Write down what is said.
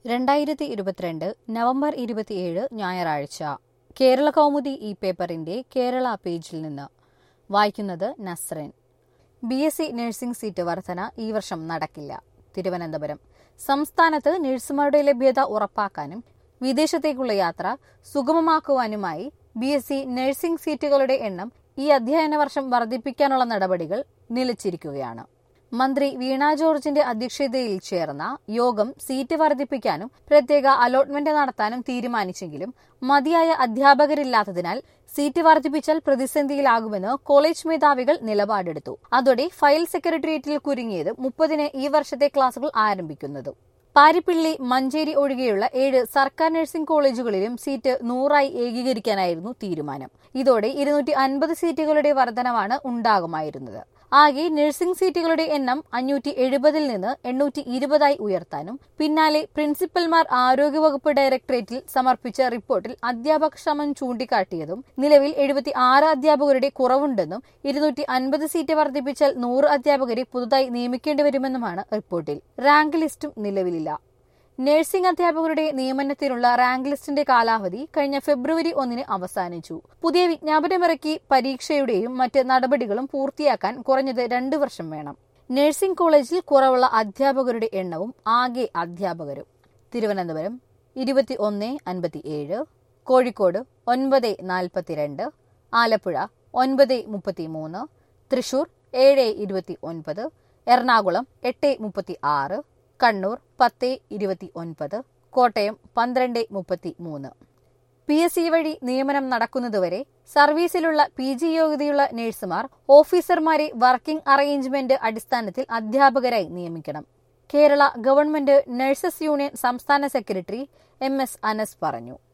രണ്ടായിരത്തി ഇരുപത്തിരണ്ട് നവംബർ ഇരുപത്തിയേഴ് ഞായറാഴ്ച കേരള കൗമുദി ഈ പേപ്പറിന്റെ കേരള പേജിൽ നിന്ന് വായിക്കുന്നത് നസ്രൻ B S C nursing seat വർധന ഈ വർഷം നടക്കില്ല തിരുവനന്തപുരം സംസ്ഥാനത്ത് നഴ്സുമാരുടെ ലഭ്യത ഉറപ്പാക്കാനും വിദേശത്തേക്കുള്ള യാത്ര സുഗമമാക്കുവാനുമായി ബി എസ് സി നഴ്സിംഗ് സീറ്റുകളുടെ എണ്ണം ഈ അധ്യയന വർഷം വർദ്ധിപ്പിക്കാനുള്ള നടപടികൾ നിലച്ചിരിക്കുകയാണ് മന്ത്രി വീണ ജോർജിന്റെ അധ്യക്ഷതയിൽ ചേർന്ന യോഗം സീറ്റ് വർദ്ധിപ്പിക്കാനും പ്രത്യേക അലോട്ട്മെന്റ് നടത്താനും തീരുമാനിച്ചെങ്കിലും മതിയായ അധ്യാപകരില്ലാത്തതിനാൽ സീറ്റ് വർദ്ധിപ്പിച്ചാൽ പ്രതിസന്ധിയിലാകുമെന്ന് കോളേജ് മേധാവികൾ നിലപാടെടുത്തു അതോടെ ഫയൽ സെക്രട്ടേറിയറ്റിൽ കുരുങ്ങിയത് മുപ്പതിന് ഈ വർഷത്തെ ക്ലാസുകൾ ആരംഭിക്കുന്നതും പാരിപ്പിള്ളി മഞ്ചേരി ഒഴികെയുള്ള ഏഴ് സർക്കാർ നഴ്സിംഗ് കോളേജുകളിലും സീറ്റ് നൂറായി ഏകീകരിക്കാനായിരുന്നു തീരുമാനം ഇതോടെ ഇരുന്നൂറ്റി അൻപത് സീറ്റുകളുടെ വർധനവാണ് ഉണ്ടാകുമായിരുന്നത് ആകെ നഴ്സിംഗ് സീറ്റുകളുടെ എണ്ണം അഞ്ഞൂറ്റി എഴുപതിൽ നിന്ന് എണ്ണൂറ്റി ഇരുപതായി ഉയർത്താനും പിന്നാലെ പ്രിൻസിപ്പൽമാർ ആരോഗ്യവകുപ്പ് ഡയറക്ടറേറ്റിൽ സമർപ്പിച്ച റിപ്പോർട്ടിൽ അധ്യാപക ശ്രമം ചൂണ്ടിക്കാട്ടിയതും നിലവിൽ എഴുപത്തി ആറ് അധ്യാപകരുടെ കുറവുണ്ടെന്നും ഇരുന്നൂറ്റി അൻപത് സീറ്റ് വർദ്ധിപ്പിച്ചാൽ നൂറ് അധ്യാപകരെ പുതുതായി നിയമിക്കേണ്ടി വരുമെന്നുമാണ് റിപ്പോർട്ടിൽ റാങ്ക് ലിസ്റ്റും നിലവിലില്ല നഴ്സിംഗ് അധ്യാപകരുടെ നിയമനത്തിനുള്ള റാങ്ക് ലിസ്റ്റിന്റെ കാലാവധി കഴിഞ്ഞ ഫെബ്രുവരി ഒന്നിന് അവസാനിച്ചു പുതിയ വിജ്ഞാപനമിറക്കി പരീക്ഷയുടെയും മറ്റ് നടപടികളും പൂർത്തിയാക്കാൻ കുറഞ്ഞത് രണ്ടു വർഷം വേണം നഴ്സിംഗ് കോളേജിൽ കുറവുള്ള അധ്യാപകരുടെ എണ്ണവും ആകെ അധ്യാപകരും തിരുവനന്തപുരം ഇരുപത്തി ഒന്ന് അൻപത്തി ഏഴ് കോഴിക്കോട് ഒൻപത് നാൽപ്പത്തിരണ്ട് ആലപ്പുഴ ഒൻപത് മുപ്പത്തി മൂന്ന് തൃശൂർ ഏഴ് ഇരുപത്തി ഒൻപത് എറണാകുളം എട്ട് മുപ്പത്തി ആറ് കണ്ണൂർ പത്ത് ഇരുപത്തി ഒൻപത് കോട്ടയം പന്ത്രണ്ട് മുപ്പത്തി മൂന്ന് പി എസ് സി വഴി നിയമനം നടക്കുന്നതുവരെ സർവീസിലുള്ള പി ജി യോഗ്യതയുള്ള നഴ്സുമാർ ഓഫീസർമാരെ വർക്കിംഗ് അറേഞ്ച്മെന്റ് അടിസ്ഥാനത്തിൽ അധ്യാപകരായി നിയമിക്കണം കേരള ഗവൺമെന്റ് നഴ്സസ് യൂണിയൻ സംസ്ഥാന സെക്രട്ടറി എം എസ് അനസ് പറഞ്ഞു